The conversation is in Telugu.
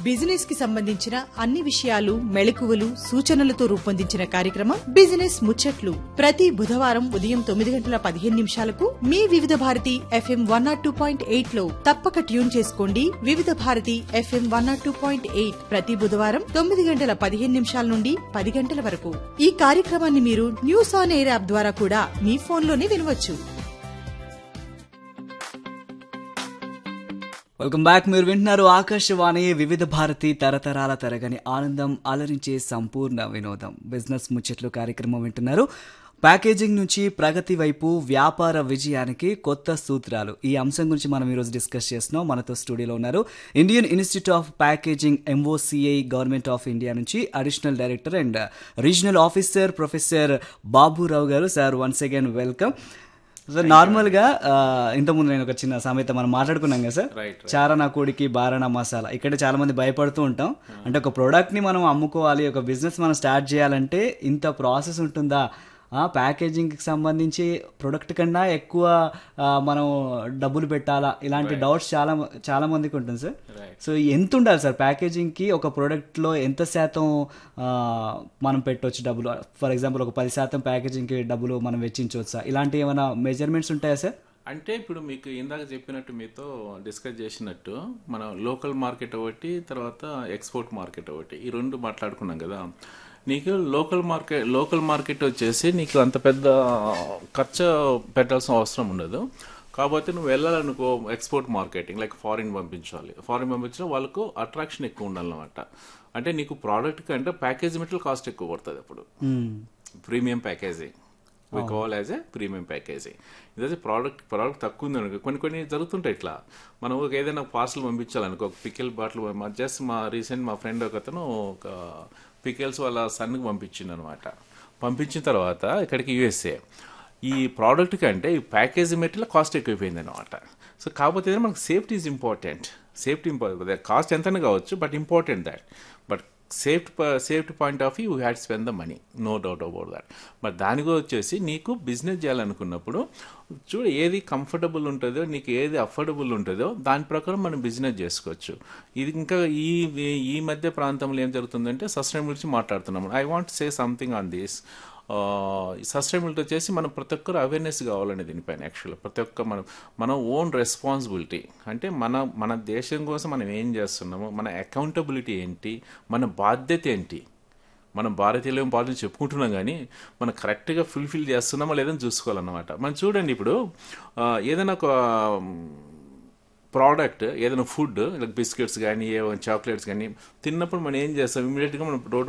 బిజినెస్ కి సంబంధించిన అన్ని విషయాలు మెళకువలు సూచనలతో రూపొందించిన కార్యక్రమం బిజినెస్ ముచ్చట్లు ప్రతి బుధవారం ఉదయం తొమ్మిది గంటల పదిహేను నిమిషాలకు మీ Vividh Bharati FM one nought two point eight లో తప్పక ట్యూన్ చేసుకోండి Vividh Bharati FM one nought two point eight ప్రతి బుధవారం తొమ్మిది గంటల పదిహేను నిమిషాల నుండి పది గంటల వరకు ఈ కార్యక్రమాన్ని మీరు న్యూస్ ఆన్ ఎయిర్ యాప్ ద్వారా కూడా మీ ఫోన్లోనే వినవచ్చు వెల్కమ్ బ్యాక్ మీరు వింటున్నారు ఆకాశవాణి వివిధ భారతి తరతరాల తరగని ఆనందం అలరించే సంపూర్ణ వినోదం బిజినెస్ ముచ్చట్లు కార్యక్రమం వింటున్నారు ప్యాకేజింగ్ నుంచి ప్రగతి వైపు వ్యాపార విజయానికి కొత్త సూత్రాలు ఈ అంశం గురించి మనం ఈరోజు డిస్కస్ చేస్తున్నాం మనతో స్టూడియోలో ఉన్నారు Indian institute of packaging MOCI government of India నుంచి additional director and regional officer professor Baburao garu sir once again welcome sir normal గా ఆ, ఇంతకుముందు నేను ఒక చిన్న సామెత మనం మాట్లాడుకున్నాం కదా సార్ చారణ కోడికి బారణ మసాలా ఇక్కడ చాలా మంది భయపడుతూ ఉంటాం అంటే ఒక ప్రోడక్ట్ ని మనం అమ్ముకోవాలి ఒక బిజినెస్ మనం స్టార్ట్ చేయాలంటే ఇంత ప్రాసెస్ ఉంటుందా ఆ ప్యాకేజింగ్ కి సంబంధించి ప్రొడక్ట్ కన్నా ఎక్కువ ఆ, మనం డబ్బులు పెట్టాలా ఇలాంటి డౌట్స్ చాలా చాలా మందికి ఉంటుంది సార్ సో ఎంత ఉండాలి సార్ ప్యాకేజింగ్ కి ఒక ప్రోడక్ట్ లో ఎంత శాతం ఆ, మనం పెట్టొచ్చు డబ్బులు ఫర్ ఎగ్జాంపుల్ ఒక పది శాతం ప్యాకేజింగ్ కి డబ్బులు మనం వెచ్చించవచ్చా ఇలాంటి ఏమైనా మెజర్మెంట్స్ ఉంటాయా సార్ అంటే ఇప్పుడు మీకు ఇందాక చెప్పినట్టు మీతో డిస్కస్ చేసినట్టు మనం లోకల్ మార్కెట్ ఒకటి తర్వాత ఎక్స్పోర్ట్ మార్కెట్ ఒకటి ఈ రెండు మాట్లాడుకున్నాం కదా నీకు లోకల్ మార్కెట్ లోకల్ మార్కెట్ వచ్చేసి నీకు అంత పెద్ద ఖర్చు పెట్టాల్సిన అవసరం ఉండదు కాకపోతే నువ్వు వెళ్ళాలనుకో ఎక్స్పోర్ట్ మార్కెటింగ్ లైక్ ఫారిన్ పంపించాలి ఫారిన్ పంపించిన వాళ్ళకు అట్రాక్షన్ ఎక్కువ ఉండాలన్నమాట అంటే నీకు ప్రోడక్ట్ కంటే ప్యాకేజ్ మెటీరియల్ కాస్ట్ ఎక్కువ పడుతుంది అప్పుడు premium packaging we call as a premium packaging ఇదైతే ప్రోడక్ట్ ప్రోడక్ట్ తక్కువ ఉంది అనుకో కొన్ని కొన్ని జరుగుతుంటాయి ఇట్లా మనం ఒక ఏదైనా పార్సల్ పంపించాలనుకో ఒక పికిల్ బాటిల్ జస్ట్ మా రీసెంట్ మా ఫ్రెండ్ ఒక అతను ఒక పికిల్స్ వాళ్ళ సన్కి పంపించింది అనమాట పంపించిన తర్వాత ఇక్కడికి యూఎస్ఏ ఈ ప్రోడక్ట్ కంటే ఈ ప్యాకేజ్ మెటీరియల్ కాస్ట్ ఎక్కువైపోయింది అనమాట సో కాకపోతే ఏంటంటే మనకు safety is important safety important cost ఎంతనే కావచ్చు but important that but safety safety point of view had spend the money no doubt about that but దానికి వచ్చేసి నీకు బిజినెస్ చేయాలనుకున్నప్పుడు చూడు ఏది కంఫర్టబుల్ ఉంటుందో నీకు ఏది అఫోర్డబుల్ ఉంటుందో దాని ప్రకారం మనం బిజినెస్ చేసుకోవచ్చు ఇది ఇంకా ఈ ఈ మధ్య ప్రాంతంలో ఏం జరుగుతుందంటే సస్టైనబుల్ గురించి మాట్లాడుతున్నాం I want say something on this sustainability వచ్చేసి మనం ప్రతి ఒక్కరు అవేర్నెస్ కావాలండి దీనిపైన యాక్చువల్గా ప్రతి ఒక్క మనం మన ఓన్ రెస్పాన్సిబిలిటీ అంటే మన మన దేశం కోసం మనం ఏం చేస్తున్నాము మన అకౌంటబిలిటీ ఏంటి మన బాధ్యత ఏంటి మనం భారతీయులు ఏం బాధ్యత చెప్పుకుంటున్నాం కానీ మనం కరెక్ట్గా ఫుల్ఫిల్ చేస్తున్నామా లేదని చూసుకోవాలన్నమాట మనం చూడండి ఇప్పుడు ఆ, ఏదైనా ఒక ప్రోడక్ట్ ఏదైనా ఫుడ్ లైక్ బిస్కెట్స్ కానీ ఏమైనా చాక్లెట్స్ కానీ తిన్నప్పుడు మనం ఏం చేస్తాం ఇమీడియట్గా మనం రోడ్డు